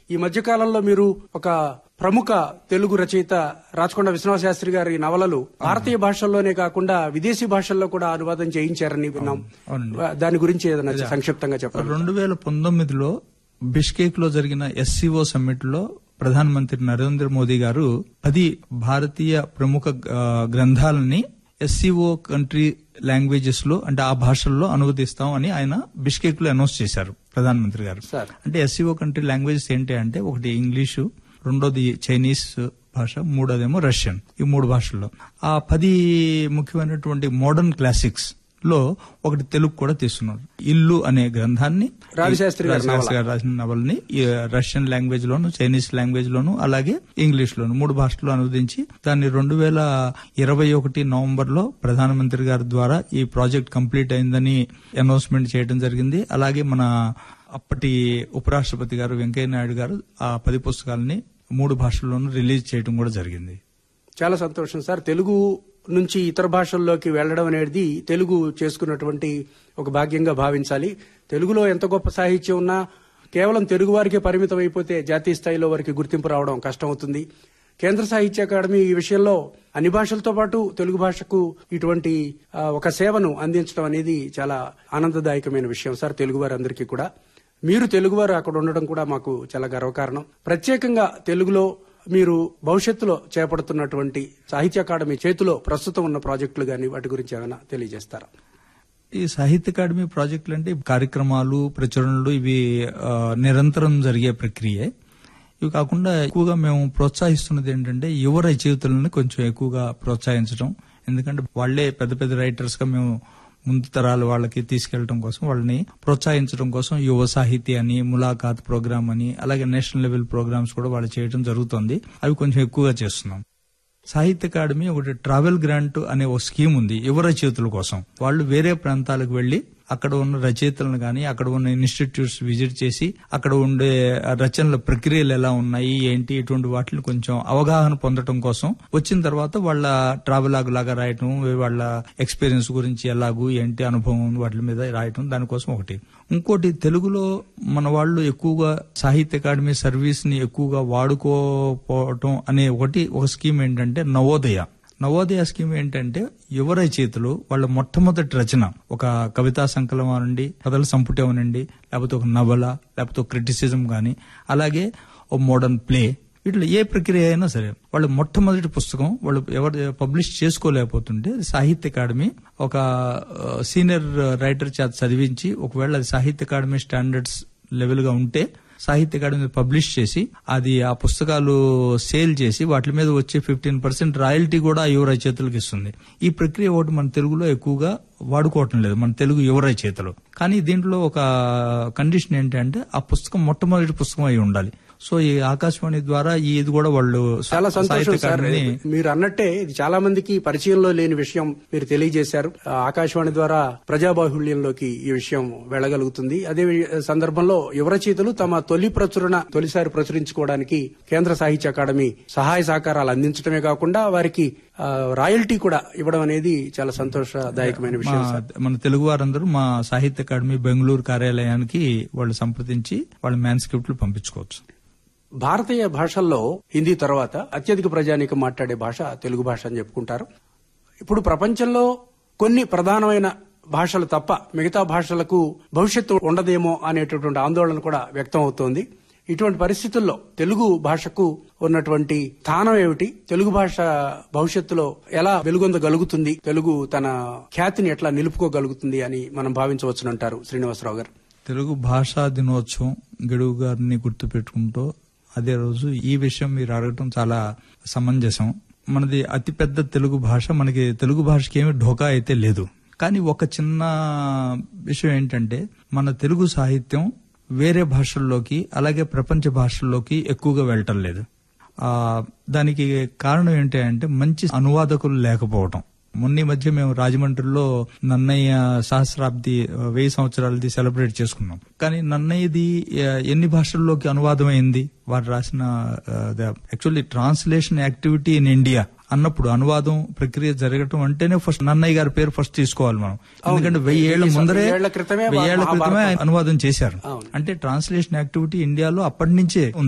ఈ మధ్య కాలంలో మీరు ఒక ప్రముఖ తెలుగు రచయిత రాచకొండ విశ్వనాథ శాస్త్రి గారి నవలలు భారతీయ భాషల్లోనే కాకుండా విదేశీ భాషల్లో కూడా అనువాదం చేయించారని విన్నాం అవునండి. దాని గురించి ఏదైనా సంక్షిప్తంగా చెప్పండి రెండు వేల పంతొమ్మిదిలో బిష్కేక్ లో జరిగిన ఎస్సీఓ సమ్మిట్ లో ప్రధానమంత్రి నరేంద్ర మోదీ గారు పది భారతీయ ప్రముఖ ఆ, గ్రంథాలని ఎస్సీఓ కంట్రీ లాంగ్వేజెస్ లో అంటే ఆ భాషల్లో అనువదిస్తాం అని ఆయన బిష్కేక్ లో అనౌన్స్ చేశారు ప్రధానమంత్రి గారు సార్. అంటే ఎస్సీఓ కంట్రీ లాంగ్వేజెస్ ఏంటి అంటే ఒకటి ఇంగ్లీషు రెండోది చైనీస్ భాష మూడోదేమో రష్యన్ ఈ మూడు భాషల్లో ఆ పది ముఖ్యమైనటువంటి మోడర్న్ క్లాసిక్స్ లో ఒకటి తెలుగు కూడా తీసుకున్నారు ఇల్లు అనే గ్రంథాన్ని రావిశాస్త్రి గారి రావిశాస్త్రి గారు రాసిన నవల్ని ఈ రష్యన్ లాంగ్వేజ్ లోను చైనీస్ లాంగ్వేజ్ లోను అలాగే ఇంగ్లీష్ లోను మూడు భాషల్లో అనువదించి దాన్ని రెండు వేల ఇరవై ఒకటి నవంబర్ లో ప్రధానమంత్రి గారి ద్వారా ఈ ప్రాజెక్ట్ కంప్లీట్ అయిందని అనౌన్స్మెంట్ చేయడం జరిగింది అలాగే మన అప్పటి ఉపరాష్ట్రపతి గారు వెంకయ్య నాయుడు గారు ఆ పది పుస్తకాలని మూడు భాషల్లోనూ రిలీజ్ చేయడం కూడా జరిగింది చాలా సంతోషం సార్ తెలుగు నుంచి ఇతర భాషల్లోకి వెళ్లడం అనేది తెలుగు చేసుకున్నటువంటి ఒక భాగ్యంగా భావించాలి తెలుగులో ఎంత గొప్ప సాహిత్యం ఉన్నా కేవలం తెలుగు వారికే పరిమితం అయిపోతే జాతీయ స్థాయిలో వారికి గుర్తింపు రావడం కష్టమవుతుంది కేంద్ర సాహిత్య అకాడమీ ఈ విషయంలో అన్ని భాషలతో పాటు తెలుగు భాషకు ఇటువంటి ఆ, ఒక సేవను అందించడం అనేది చాలా ఆనందదాయకమైన విషయం సార్ తెలుగు వారందరికీ కూడా మీరు తెలుగువారు అక్కడ ఉండడం కూడా మాకు చాలా గర్వకారణం ప్రత్యేకంగా తెలుగులో మీరు భవిష్యత్తులో చేపడుతున్నటువంటి సాహిత్య అకాడమీ చేతిలో ప్రస్తుతం ఉన్న ప్రాజెక్టులు గాని వాటి గురించి ఏమైనా తెలియజేస్తారా ఈ సాహిత్య అకాడమీ ప్రాజెక్టులు అంటే కార్యక్రమాలు ప్రచురణలు ఇవి ఆ, నిరంతరం జరిగే ప్రక్రియే ఇవి కాకుండా ఎక్కువగా మేము ప్రోత్సహిస్తున్నది ఏంటంటే యువ రచయితలను కొంచెం ఎక్కువగా ప్రోత్సహించడం ఎందుకంటే వాళ్ళే పెద్ద పెద్ద రైటర్స్ గా మేము ముందు తరాల వాళ్ళకి తీసుకెళ్లడం కోసం వాళ్ళని ప్రోత్సహించడం కోసం యువ సాహితీ అని ములాఖాత్ ప్రోగ్రామ్ అని అలాగే నేషనల్ లెవెల్ ప్రోగ్రామ్స్ కూడా వాళ్ళు చేయడం జరుగుతుంది అవి కొంచెం ఎక్కువగా చేస్తున్నాం సాహిత్య అకాడమీ ఒకటి ట్రావెల్ గ్రాంట్ అనే ఒక స్కీమ్ ఉంది యువ రచయితల కోసం వాళ్ళు వేరే ప్రాంతాలకు వెళ్లి అక్కడ ఉన్న రచయితలను గాని అక్కడ ఉన్న ఇన్స్టిట్యూట్స్ విజిట్ చేసి అక్కడ ఉండే రచనల ప్రక్రియలు ఎలా ఉన్నాయి ఏంటి ఇటువంటి వాటిని కొంచెం అవగాహన పొందడం కోసం వచ్చిన తర్వాత వాళ్ళ ట్రావెల్ లాగ్ లాగా రాయటం వాళ్ళ ఎక్స్పీరియన్స్ గురించి ఎలాగూ ఏంటి అనుభవం వాటి మీద రాయటం దానికోసం ఒకటి ఇంకోటి తెలుగులో మన వాళ్ళు ఎక్కువగా సాహిత్య అకాడమీ సర్వీస్ ని ఎక్కువగా వాడుకోపోవటం అనే ఒకటి ఒక స్కీమ్ ఏంటంటే నవోదయ నవోదయ స్కీమ్ ఏంటంటే యువ రచయితలు వాళ్ళ మొట్టమొదటి రచన ఒక కవితా సంకలనం అనండి కథల సంపుటి అవనండి లేకపోతే ఒక నవల లేకపోతే ఒక క్రిటిసిజం గాని అలాగే ఒక మోడర్న్ ప్లే ఇట్లా ఏ ప్రక్రియ అయినా సరే వాళ్ళు మొట్టమొదటి పుస్తకం వాళ్ళు ఎవరు పబ్లిష్ చేసుకోలేకపోతుంటే సాహిత్య అకాడమీ ఒక సీనియర్ రైటర్ చేత చదివించి ఒకవేళ అది సాహిత్య అకాడమీ స్టాండర్డ్స్ లెవెల్ గా ఉంటే సాహిత్య అకాడమీ పబ్లిష్ చేసి అది ఆ పుస్తకాలు సేల్ చేసి వాటి మీద వచ్చే ఫిఫ్టీన్ పర్సెంట్ రాయల్టీ కూడా యువ రచయితలకు ఇస్తుంది ఈ ప్రక్రియ ఒకటి మన తెలుగులో ఎక్కువగా వాడుకోవటం లేదు మన తెలుగు యువ రచయితలు కానీ దీంట్లో ఒక కండిషన్ ఏంటంటే ఆ పుస్తకం మొట్టమొదటి పుస్తకం అయి ఉండాలి సో ఈ ఆకాశవాణి ద్వారా ఈ ఇది కూడా వాళ్ళు చాలా సంతోషం సాహిత్య సార్ అకాడమీని మీరు అన్నట్టే ఇది చాలా మందికి పరిచయంలో లేని విషయం మీరు తెలియజేశారు ఆ, ఆకాశవాణి ద్వారా ప్రజాబాహుళ్యంలోకి ఈ విషయం వెళ్ళగలుగుతుంది అదే వి- సందర్భంలో యువ రచయితలు తమ తొలి ప్రచురణ తొలిసారి ప్రచురించుకోవడానికి కేంద్ర సాహిత్య అకాడమీ సహాయ సహకారాలు అందించడమే కాకుండా వారికి ఆ, రాయల్టీ కూడా ఇవ్వడం అనేది చాలా సంతోషదాయకమైన విషయం మా- సార్ మన తెలుగు వారందరూ మా సాహిత్య అకాడమీ బెంగళూరు కార్యాలయానికి వాళ్ళు సంప్రదించి వాళ్ళ మ్యాన్స్క్రిప్ట్లు పంపించుకోవచ్చు భారతీయ భాషల్లో హిందీ తర్వాత అత్యధిక ప్రజానీకం మాట్లాడే భాష తెలుగు భాష అని చెప్పుకుంటారు ఇప్పుడు ప్రపంచంలో కొన్ని ప్రధానమైన భాషలు తప్ప మిగతా భాషలకు భవిష్యత్తు ఉండదేమో అనేటటువంటి ఆందోళన కూడా వ్యక్తం అవుతోంది ఇటువంటి పరిస్థితుల్లో తెలుగు భాషకు ఉన్నటువంటి స్థానం ఏమిటి తెలుగు భాష భవిష్యత్తులో ఎలా వెలుగొందగలుగుతుంది తెలుగు తన ఖ్యాతిని ఎట్లా నిలుపుకోగలుగుతుంది అని మనం భావించవచ్చునంటారు శ్రీనివాసరావు గారు తెలుగు భాషా దినోత్సవం గడువు గారిని గుర్తు పెట్టుకుంటూ అదే రోజు ఈ విషయం మీరు అడగటం చాలా సమంజసం మనది అతిపెద్ద తెలుగు భాష మనకి తెలుగు భాషకి ఏమి ఢోకా అయితే లేదు కానీ ఒక చిన్న విషయం ఏంటంటే మన తెలుగు సాహిత్యం వేరే భాషల్లోకి అలాగే ప్రపంచ భాషల్లోకి ఎక్కువగా వెళ్ళటం లేదు ఆ దానికి కారణం ఏంటి అంటే మంచి అనువాదకులు లేకపోవటం మొన్న ఈ మధ్య మేము రాజమండ్రిలో నన్నయ్య సహస్రాబ్ది ఆ, వెయ్యి సంవత్సరాలది సెలబ్రేట్ చేసుకున్నాం కానీ నన్నయ్యది ఆ, ఎన్ని భాషల్లోకి అనువాదం అయింది వారు రాసిన actually translation activity in India అన్నప్పుడు అనువాదం ప్రక్రియ జరగటం అంటేనే ఫస్ట్ నన్నయ్య గారి పేరు ఫస్ట్ తీసుకోవాలి మనం ఎందుకంటే వెయ్యి ఏళ్ల వెయ్యి ముందరే ఏళ్ల క్రితమే వెయ్యి ఏళ్ల క్రితమే మహాభారతం. అనువాదం చేశారు అవును. అంటే ట్రాన్స్లేషన్ యాక్టివిటీ ఇండియాలో అప్పటి నుంచే ఉంది